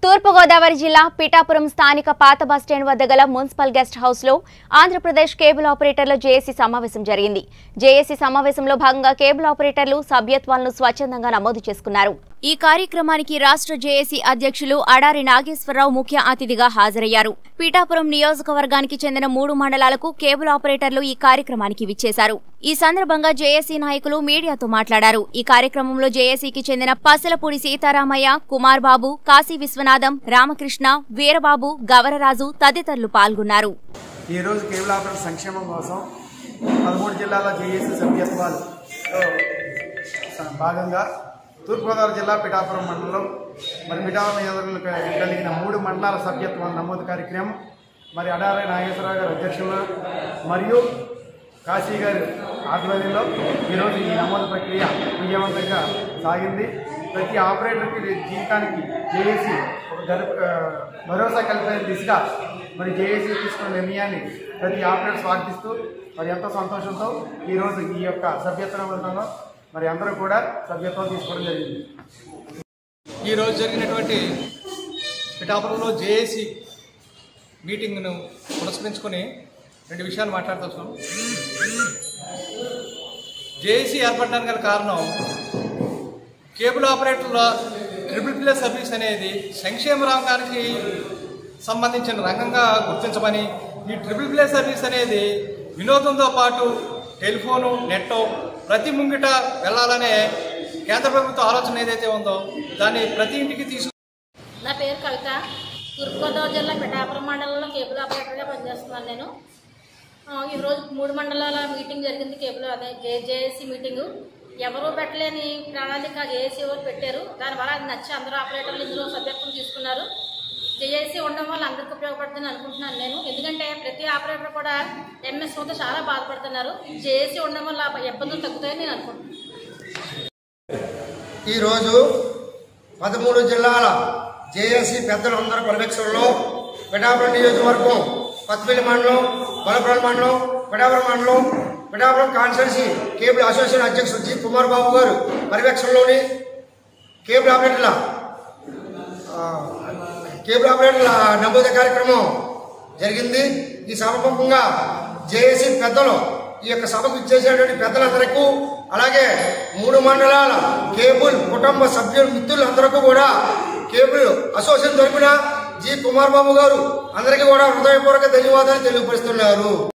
తూర్పుగోదావరి జిల్లా పిఠాపురం స్థానిక పాత బస్టాండ్ వద్ద గల మున్సిపల్ గెస్ట్ హౌస్ లో ఆంధ్రప్రదేశ్ కేబుల్ ఆపరేటర్ల జేఏసీ సమావేశం జరిగింది జేఏసీ సమావేశంలో భాగంగా కేబుల్ ఆపరేటర్లు సభ్యత్వాలను స్వచ్ఛందంగా నమోదు చేసుకున్నారు ఈ కార్యక్రమానికి రాష్ట్ర జేఏసీ అధ్యక్షులు అడారి నాగేశ్వరరావు ముఖ్య అతిథిగా హాజరయ్యారు పీఠాపురం నియోజకవర్గానికి చెందిన మూడు మండలాలకు కేబుల్ ఆపరేటర్లు ఈ కార్యక్రమానికి విచ్చేశారు ఈ సందర్భంగా జేఏసీ నాయకులు మీడియాతో మాట్లాడారు ఈ కార్యక్రమంలో జేఏసీకి చెందిన పసలపూడి సీతారామయ్య కుమార్ బాబు కాశీ విశ్వనాథం రామకృష్ణ వీరబాబు గవరరాజు తదితరులు పాల్గొన్నారు ఈరోజు కేబుల్ ఆపరేటర్ సంక్షేమం కోసం పదమూడు జిల్లాల జేఏసీ సభ్యత్వాలు భాగంగా తూర్పుగోదావరి జిల్లా పిఠాపురం మండలం మరి పిఠాపురం నియోజకవర్గంలో కలిగిన మూడు మండలాల సభ్యత్వం నమోదు కార్యక్రమం మరి అడారి నాగేశ్వరరావు గారి అధ్యక్షులు మరియు కాశీ గారి ఆధ్వర్యంలో ఈరోజు ఈ నమోదు ప్రక్రియ విజయవంతంగా సాగింది ప్రతి ఆపరేటర్కి జీవితానికి జేఏసీ ఒక గరు ఆ, భరోసా కల్పించే దిశగా మరి జేఏసీ తీసుకున్న నిర్ణయాన్ని ప్రతి ఆపరేటర్ స్వాగతిస్తూ మరి ఎంతో సంతోషంతో ఈరోజు ఈ యొక్క సభ్యత్వం వెళ్తామో మరి అందరూ కూడా సభ్యత్వం తీసుకోవడం జరిగింది ఈరోజు జరిగినటువంటి పిఠాపురంలో జేఏసీ మీటింగ్ను పురస్కరించుకొని రెండు విషయాలు మాట్లాడుతున్నాం జేఏసీ ఏర్పడడానికి గల కారణం కేబుల్ ఆపరేటర్ల ట్రిపుల్ ప్లే సర్వీస్ అనేది సంక్షేమ రంగానికి సంబంధించిన రంగంగా గుర్తించమని ఈ ట్రిపుల్ ప్లే సర్వీస్ అనేది వినోదంతో పాటు టెలిఫోను నెట్ ప్రతి ముంగిట వెళ్ళాలనే కేంద్ర ప్రభుత్వ ఆలోచన ఏదైతే ఉందో దాన్ని ప్రతి ఇంటికి తీసు నా పేరు కవిత తూర్పుగోదావరి జిల్లా పిఠాపురం మండలంలో కేబుల్ ఆపరేటర్గా పనిచేస్తున్నాను నేను ఆ, ఈరోజు మూడు మండలాల మీటింగ్ జరిగింది కేబుల్ అదే జే జేఏసీ మీటింగు ఎవరూ పెట్టలేని ప్రణాళిక జేఏసీ వారు పెట్టారు దానివల్ల అది నచ్చి అందరూ ఆపరేటర్లు ఇందులో సభ్యత్వం తీసుకున్నారు జేఏసీ ఉండడం వల్ల అందరికీ ఉపయోగపడుతుందని అనుకుంటున్నాను నేను ఎందుకంటే ప్రతి ఆపరేటర్ కూడా ఎంఎస్ఓతో చాలా బాధపడుతున్నారు జేఏసీ ఉండడం వల్ల ఆ ఇబ్బందులు తగ్గుతాయని నేను అనుకుంటున్నాను ఈరోజు పదమూడు జిల్లాల జేఏసీ పెద్దలందరి పర్యవేక్షణలో పిఠాపురం నియోజకవర్గం కొత్తపల్లి మండలం బలపురం మండలం పిఠాపురం మండలం పిఠాపురం కాన్స్టిట్యున్సీ కేబుల్ అసోసియేషన్ అధ్యక్షుడు జి కుమార్ బాబు గారు పర్యవేక్షణలోని కేబుల్ ఆపరేటర్ల ఆ, కేబుల్ ఆపరేటర్ల నమోదు కార్యక్రమం జరిగింది ఈ సభముఖంగా జేఏసీ పెద్దలు ఈ యొక్క సభకు ఇచ్చేసినటువంటి పెద్దలందరికీ అలాగే మూడు మండలాల కేబుల్ కుటుంబ సభ్యులు మిత్రులందరికీ కూడా కేబుల్ అసోసియేషన్ తరపున జి కుమార్ బాబు గారు అందరికీ కూడా హృదయపూర్వక ధన్యవాదాలు తెలియపరుస్తున్నారు